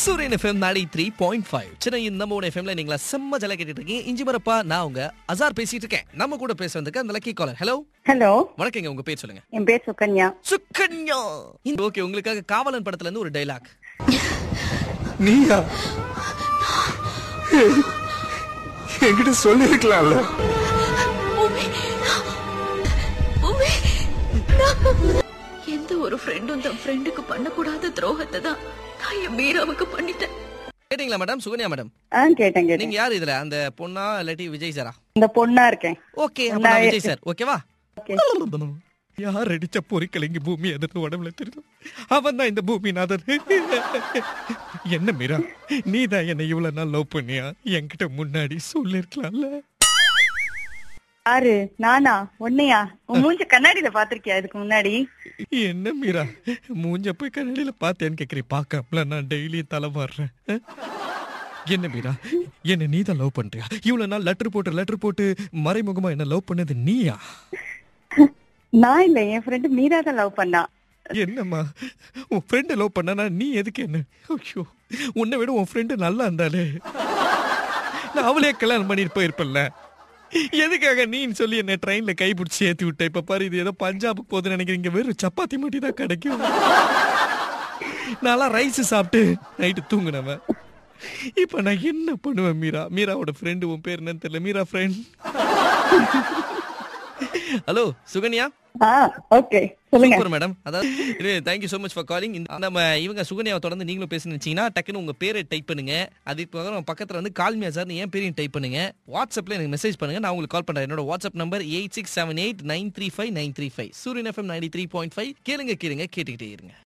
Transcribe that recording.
சூரியன் எஃப்எம் நாடி three point five சென்னையின் நம்ம ஒன் எஃப்எம்ல நீங்களா செம்ம ஜல கேட்டுட்டு இருக்கீங்க இஞ்சி மரப்பா நான் உங்க அசார் பேசிட்டு இருக்கேன் நம்ம கூட பேசுறதுக்கு அந்த லக்கி காலர் ஹலோ ஹலோ வணக்கங்க உங்க பேர் சொல்லுங்க என் பேர் சுகன்யா சுக்கன்யா ஓகே உங்களுக்காக காவலன் படத்துல இருந்து ஒரு டைலாக் நீயா ஏய், என்கிட்ட சொல்லிருக்கலாம்ல உமே, எந்த ஒரு ஃப்ரெண்டும் தன் ஃப்ரெண்டுக்கு பண்ணக்கூடாத துரோகத்தை தான் நான் என் மீராவுக்கு பண்ணிட்டேன் கேட்டீங்களா மேடம் சுகன்யா மேடம் ஆ கேட்டேன் கேட்டேன் நீங்க யார் இதுல அந்த பொண்ணா இல்லாட்டி விஜய் சாரா இந்த பொண்ணா இருக்கேன் ஓகே அப்ப நான் நான் விஜய் சார் ஓகேவா Okay. யார் அடிச்ச பொறிக்கலைங்க பூமி அதிர்ந்து உடம்புல தெரியும் அவன் தான் இந்த பூமி நாதன் என்ன மீரா நீ தான் என்ன இவ்வளவு நாள் லவ் பண்ணியா என்கிட்ட முன்னாடி சொல்லிருக்கலாம்ல யாரு நானா உன்னையா உன் மூஞ்ச கண்ணாடியில பாத்திருக்கியா இதுக்கு முன்னாடி என்ன மீரா மூஞ்ச போய் கண்ணாடியில பார்த்தேன்னு கேக்குறீ பார்க்காமல நான் டெய்லி தலை மாறுறேன் அஹ்? என்ன மீரா என்ன நீ தான் லவ் பண்றியா இவ்வளவு நாள் லெட்டர் போட்டு லெட்டர் போட்டு மறைமுகமா என்ன லவ் பண்ணது நீயா நான் இல்ல என் ஃப்ரெண்டு மீரா தான் லவ் பண்ணா என்னம்மா உன் ஃப்ரெண்டு லவ் பண்ணனா நீ எதுக்கு என்ன ஐயோ உன்னை விட உன் ஃப்ரெண்டு நல்லா இருந்தாலே நான் அவளே கல்யாணம் பண்ணிட்டு போயிருப்பேன்ல எதுக்காக நீன்னு சொல்லி என்ன ட்ரெயின்ல கை பிடிச்சி ஏத்தி விட்ட இப்ப பாரு இது ஏதோ பஞ்சாபுக்கு போகுதுன்னு நினைக்கிறீங்க வெறும் சப்பாத்தி மட்டும் தான் கிடைக்கும் நான்லாம் ரைஸ் சாப்பிட்டு நைட்டு தூங்குனவன் இப்ப நான் என்ன பண்ணுவேன் மீரா மீராவோட ஃப்ரெண்டு உன் பேர் என்னன்னு தெரியல மீரா ஃப்ரெண்ட் ஹலோ சுகன்யா ஆ ஓகே சொல்லுங்க சூப்பர் மேடம் அதாவது thank you so much for calling நம்ம இவங்க சுகன்யாவை தொடர்ந்து நீங்களும் பேசணும்னு நினைச்சீங்கன்னா டக்குன்னு உங்க பேரை டைப் பண்ணுங்க அதுக்கு பகரம் பக்கத்துல வந்து கால்மியா சார் என் பேரையும் டைப் பண்ணுங்க வாட்ஸ்அப்ல எனக்கு மெசேஜ் பண்ணுங்க நான் உங்களுக்கு கால் பண்றேன் என்னோட WhatsApp number eight six seven eight nine three five nine three five Suriyan FM ninety three point five கேளுங்க கேளுங்க கேட்டுக்கிட்டே இருங்க